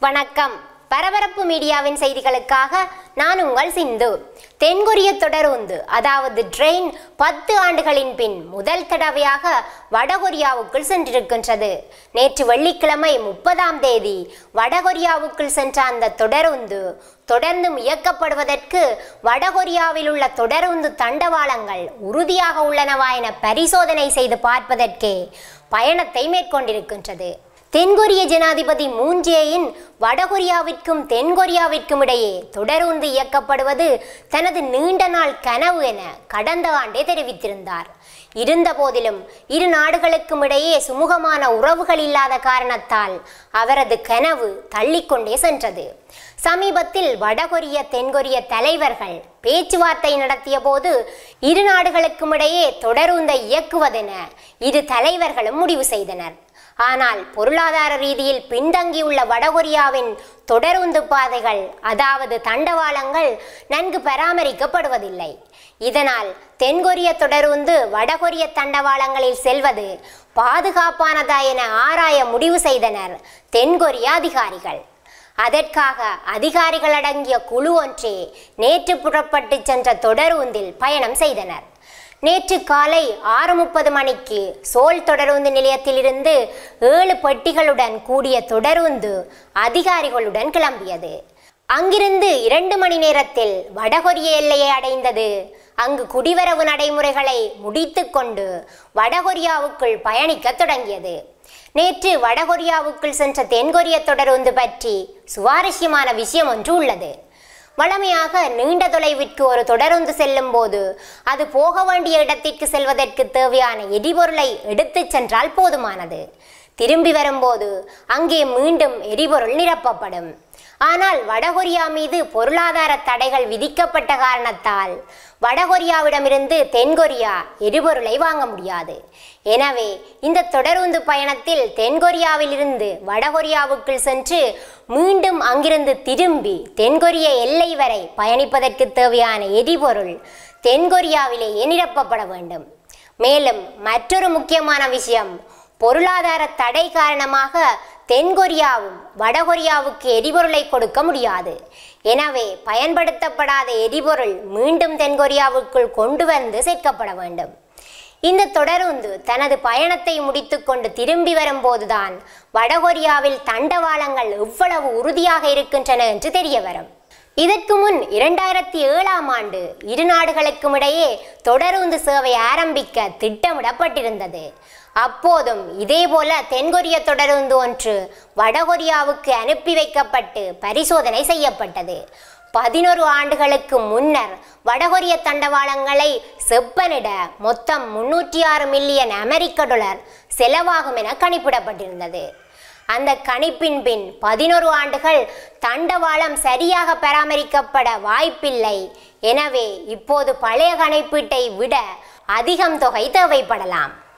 வணக்கம் பரபரப்பு மீடியாவின் செய்திகளுக்காக நான் உங்கள் சிந்து தென்கொரிய தொடருந்து அதாவது ட்ரெயின் பத்து ஆண்டுகளின் பின் முதல் தடவையாக வடகொரியாவுக்குள் சென்றிருக்கின்றது நேற்று வெள்ளிக்கிழமை முப்பதாம் தேதி வடகொரியாவுக்குள் சென்ற அந்த தொடருந்து தொடர்ந்தும் இயக்கப்படுவதற்கு வடகொரியாவில் உள்ள தொடருந்து தண்டவாளங்கள் உறுதியாக உள்ளனவா என பரிசோதனை செய்து பார்ப்பதற்கே பயணத்தை மேற்கொண்டிருக்கின்றது தென்கொரிய ஜனாதிபதி மூன் ஜே-இன் வடகொரியாவிற்கும் தென்கொரியாவிற்கும் இடையே தொடருந்து இயக்கப்படுவது தனது நீண்ட நாள் கனவு என கடந்த ஆண்டே தெரிவித்திருந்தார் இருந்த போதிலும் இரு நாடுகளுக்கும் இடையே சுமூகமான உறவுகள் இல்லாத காரணத்தால் அவரது கனவு தள்ளிக்கொண்டே சென்றது சமீபத்தில் வடகொரிய தென்கொரிய தலைவர்கள் பேச்சுவார்த்தை நடத்திய போது இரு நாடுகளுக்கும் இடையே தொடருந்தை இயக்குவதென இரு தலைவர்களும் முடிவு செய்தனர் ஆனால் பொருளாதார ரீதியில் பின்தங்கியுள்ள வடகொரியாவின் தொடருந்து பாதைகள் அதாவது தண்டவாளங்கள் நன்கு பராமரிக்கப்படுவதில்லை இதனால் தென்கொரிய தொடருந்து வடகொரிய தண்டவாளங்களில் செல்வது பாதுகாப்பானதா என ஆராய முடிவு செய்தனர் தென்கொரிய அதிகாரிகள் அதற்காக அதிகாரிகள் அடங்கிய குழு ஒன்றே நேற்று புறப்பட்டு சென்ற தொடருந்தில் பயணம் செய்தனர் நேற்று காலை ஆறு முப்பது மணிக்கு சோல் தொடருந்து நிலையத்திலிருந்து ஏழு பெட்டிகளுடன் கூடிய தொடருந்து அதிகாரிகளுடன் கிளம்பியது அங்கிருந்து இரண்டு மணி நேரத்தில் வடகொரிய எல்லையை அடைந்தது அங்கு குடிவரவு நடைமுறைகளை முடித்துக்கொண்டு வடகொரியாவுக்குள் பயணிக்க தொடங்கியது நேற்று வடகொரியாவுக்குள் சென்ற தென்கொரிய தொடருந்து பற்றி சுவாரஸ்யமான விஷயம் ஒன்று உள்ளது வழமையாக நீண்ட தொலைவிற்கு ஒரு தொடருந்து செல்லும் போது அது போக வேண்டிய இடத்திற்கு செல்வதற்கு தேவையான எரிபொருளை எடுத்துச் சென்றால் போதுமானது திரும்பி வரும்போது அங்கே மீண்டும் எரிபொருள் நிரப்பப்படும் ஆனால் வடகொரியா மீது பொருளாதார தடைகள் விதிக்கப்பட்ட காரணத்தால் வடகொரியாவிடமிருந்து தென்கொரியா எரிபொருளை வாங்க முடியாது எனவே இந்த தொடருந்து பயணத்தில் தென்கொரியாவிலிருந்து வடகொரியாவுக்குள் சென்று மீண்டும் அங்கிருந்து திரும்பி தென்கொரிய எல்லை வரை பயணிப்பதற்கு தேவையான எரிபொருள் தென்கொரியாவிலேயே நிரப்பப்பட வேண்டும் மேலும் மற்றொரு முக்கியமான விஷயம் பொருளாதார தடை காரணமாக தென்கொரியாவும் வடகொரியாவுக்கு எரிபொருளை கொடுக்க முடியாது எனவே பயன்படுத்தப்படாத எரிபொருள் மீண்டும் தென்கொரியாவுக்குள் கொண்டு வந்து சேர்க்கப்பட வேண்டும் இந்த தொடருந்து தனது பயணத்தை முடித்துக்கொண்டு திரும்பி வரும்போதுதான் வடகொரியாவில் தண்டவாளங்கள் எவ்வளவு உறுதியாக இருக்கின்றன என்று தெரிய வரும் இதற்கு முன் இரண்டாயிரத்தி ஏழாம் ஆண்டு இரு நாடுகளுக்கும் இடையே தொடருந்து சேவை ஆரம்பிக்க திட்டமிடப்பட்டிருந்தது அப்போதும் இதேபோல தென்கொரிய தொடருந்து ஒன்று வடகொரியாவுக்கு அனுப்பி வைக்கப்பட்டு பரிசோதனை செய்யப்பட்டது பதினொரு ஆண்டுகளுக்கு முன்னர் வடகொரிய தண்டவாளங்களை செப்பனிட மொத்தம் முன்னூற்றி ஆறு மில்லியன் அமெரிக்க டாலர் செலவாகும் என கணிப்பிடப்பட்டிருந்தது அந்த கணிப்பின் பின் பதினொரு ஆண்டுகள் தண்டவாளம் சரியாக பராமரிக்கப்பட வாய்ப்பில்லை எனவே இப்போது பழைய கணிப்பீட்டை விட அதிகம் தொகை தேவைப்படலாம்